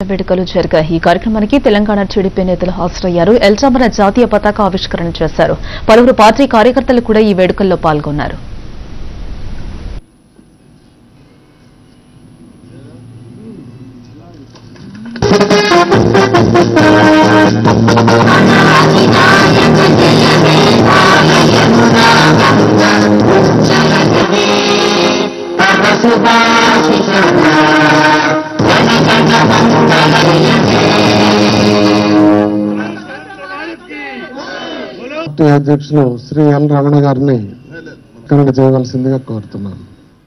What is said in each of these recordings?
వేడుకలు జరిగాయి ఈ కార్యక్రమానికి తెలంగాణ టీడీపీ నేతలు హాజరయ్యారు ఎల్చామర జాతీయ పతాక ఆవిష్కరణ చేశారు పలువురు పార్టీ కార్యకర్తలు కూడా ఈ వేడుకల్లో పాల్గొన్నారు పార్టీ అధ్యక్షులు శ్రీ ఎల్ రమణ గారిని కనుక చేయవలసిందిగా కోరుతున్నాను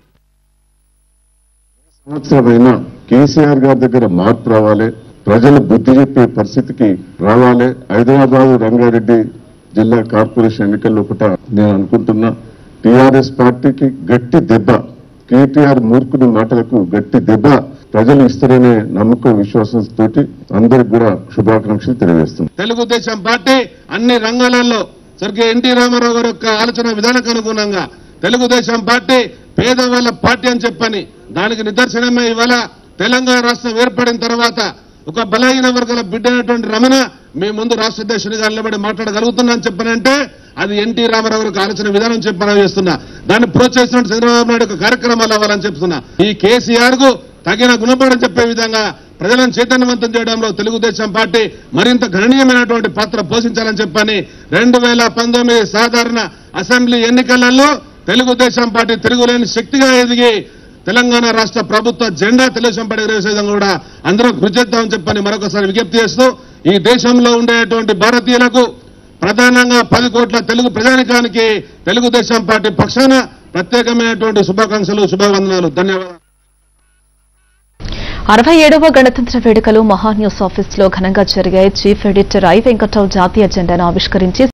సంవత్సరమైనా కేసీఆర్ గారి దగ్గర మార్పు రావాలి ప్రజలు బుద్ధి చెప్పే పరిస్థితికి రావాలి హైదరాబాద్ రంగారెడ్డి జిల్లా కార్పొరేషన్ ఎన్నికల్లో కూడా నేను అనుకుంటున్నా టీఆర్ఎస్ పార్టీకి గట్టి దెబ్బ కేటీఆర్ మూర్ఖుని మాటలకు గట్టి దెబ్బ ప్రజలు ఇస్తారనే నమ్మకం విశ్వాసంతో అందరికి కూడా శుభాకాంక్షలు తెలియజేస్తున్నాను తెలుగుదేశం పార్టీ అన్ని రంగాలలో స్వర్గీయ ఎన్టీ రామారావు గారి యొక్క ఆలోచన విధానానికి అనుగుణంగా తెలుగుదేశం పార్టీ పేదవాళ్ల పార్టీ అని చెప్పని దానికి నిదర్శనమే ఇవాళ తెలంగాణ రాష్ట్రం ఏర్పడిన తర్వాత ఒక బలహీన వర్గాల బిడ్డ అయినటువంటి రమణ మీ ముందు రాష్ట్ర అధ్యక్షునిగా నిలబడి మాట్లాడగలుగుతున్నా అని చెప్పనంటే అది ఎన్టీ రామారావు గారికి ఆలోచన విధానం చెప్పని చేస్తున్నా దాన్ని ప్రోత్సహిస్తున్న చంద్రబాబు నాయుడు యొక్క కార్యక్రమాలు అవ్వాలని చెప్తున్నా ఈ కేసీఆర్ కు తగిన గుణపాఠం చెప్పే విధంగా ప్రజలను చైతన్యవంతం చేయడంలో తెలుగుదేశం పార్టీ మరింత గణనీయమైనటువంటి పాత్ర పోషించాలని చెప్పని రెండు వేల పంతొమ్మిది సాధారణ అసెంబ్లీ ఎన్నికలలో తెలుగుదేశం పార్టీ తిరుగులేని శక్తిగా ఎదిగి తెలంగాణ రాష్ట్ర ప్రభుత్వ జెండా తెలుగుదేశం పార్టీ ఎగరేసే విధంగా కూడా అందరం కృషి చేద్దామని చెప్పని మరొకసారి విజ్ఞప్తి చేస్తూ ఈ దేశంలో ఉండేటువంటి భారతీయులకు ప్రధానంగా పది కోట్ల తెలుగు ప్రజానికానికి తెలుగుదేశం పార్టీ పక్షాన ప్రత్యేకమైనటువంటి శుభాకాంక్షలు శుభవందనాలు ధన్యవాదాలు అరవై ఏడవ గణతంత్ర వేడుకలు మహా న్యూస్ ఆఫీస్ లో ఘనంగా జరిగాయి చీఫ్ ఎడిటర్ ఐ వెంకట్రావు జాతీయ జెండాను ఆవిష్కరించి